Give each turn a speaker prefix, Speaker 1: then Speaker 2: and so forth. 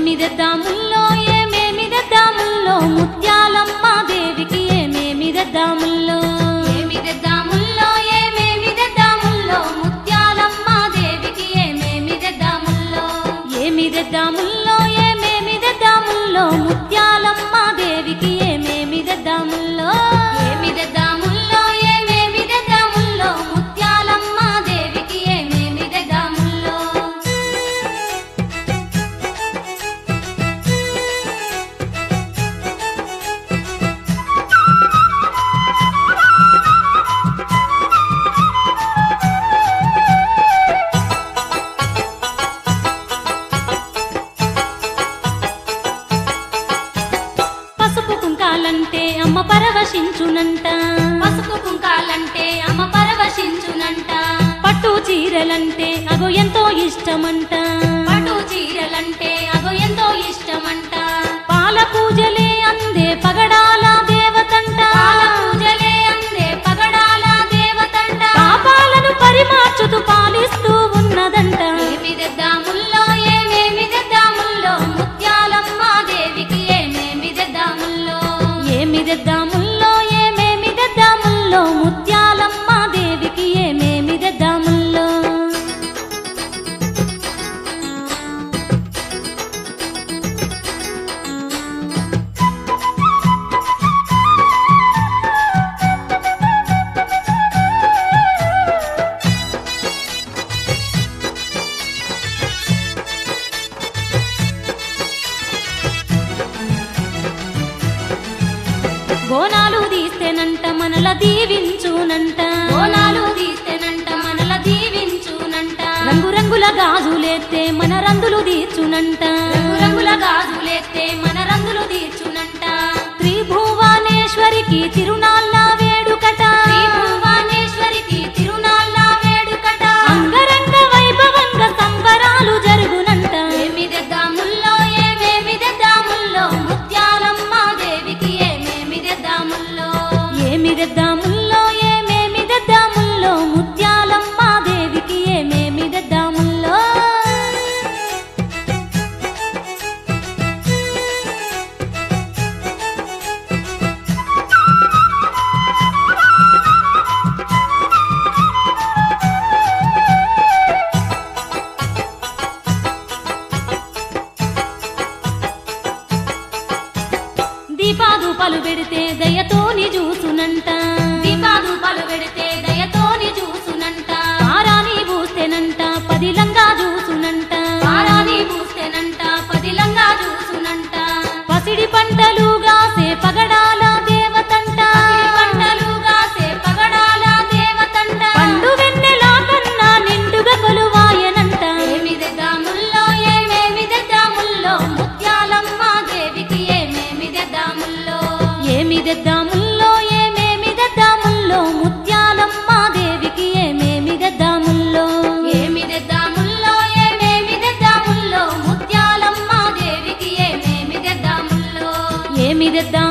Speaker 1: ఏమి తెద్దాముల్లో ఏమేమి తెద్దాముల్లో ముత్యాలమ్మ దేవికి ఏమేమి తెద్దాముల్లో ఏమి తెద్దాముల్లో ఏమేమి తెద్దాముల్లో ముత్యాలమ్మ దేవికి ఏమేమి తెద్దాముల్లో ఏమి తెద్దాముల్లో ఏమేమి తెద్దాముల్లో ముత్యాలమ్మ దేవికి ఏమేమి తెద్దాముల్లో ఏమి తెద్దాముల్లో ఏమేమి తెద్దాముల్లో ముత్యాలమ్మ దేవికి ఏమేమి తెద్దాముల్లో పసుపు కుంకాలంటే అమ్మ పరవశించునంట పసుపు కుంకాలంటే అమ్మ పరవశించునంట పట్టు చీరలంటే అగో ఎంతో ఇష్టమంట పట్టు చీరలంటే అగో ఎంతో ఇష్టమంట పాల పూజలే అందే పగడాల దేవతంట పాల పూజలే అందే పగడాల దేవతంట పాపాలను పరిమార్చుతూ పాలిస్తూ ఉన్నదంట ఏమి తెద్దాముల్లో ఏమేమి తెద్దాముల్లో ముత్యాలమ్మ దేవికి ఏమేమి తెద్దాముల్లో ఏమి తెద్దాముల్లో ఏమేమి తెద్దాముల్లో ముత్యాలమ్మ దేవికి ఏమేమి తెద్దాముల్లో బోనాలు తీస్తేనంట మనల దీవించునంట బోనాలు తీస్తేనంట మనల దీవించునంట రంగురంగుల గాజులేస్తే మన రందులు తీర్చునంట రంగురంగుల గాజులేస్తే మన రందులు తీర్చునంట త్రిభువనేశ్వరికి తిరునాళ్ళ వేడుకట త్రిభువనేశ్వరికి తిరునాళ్ళ వేడుకట అంగరంగ వైభవంగా సంబరాలు జరుగునంట ఏమి తెద్దాముల్లో ఏమేమి తెద్దాముల్లో ముత్యాలమ్మ దేవికి ఏమేమి తెద్దాముల్లో ఏమి తెద్దాముల్లో ఏమేమి తెద్దాముల్లో ముత్యాలమ్మ దేవికి ఏమేమి తెద్దాముల్లో దీపాదూపాలు పెడితే దయతోని చూసునంట దీపాదూపాలు పెడితే దయతోని చూసునంట ఆరాని పూస్తేనంట పదిలంగా చూసునంట ఆరాని పూస్తేనంట పదిలంగా చూసునంట పసిడి పంటలుగా సే పగడాల దేవతంట పంటలుగా సే పగడాల దేవతంట పండు వెన్నెలా కన్నా నిండుగా కొలువాయనంట ఏమి తెద్దాముల్లో ఏమేమి తెద్దాముల్లో ముత్యాలమ్మ దేవికి ఏమేమి తెద్దాముల్లో ఏమి తెద్దాముల్లో ఏమేమి తెద్దాముల్లో ముత్యాలమ్మ దేవికి ఏమేమి తెద్దాముల్లో ఏమి తెద్దాముల్లో ఏమేమి తెద్దాముల్లో ముత్యాలమ్మ దేవికి ఏమేమి తెద్దాముల్లో ఏమి తెద్దాం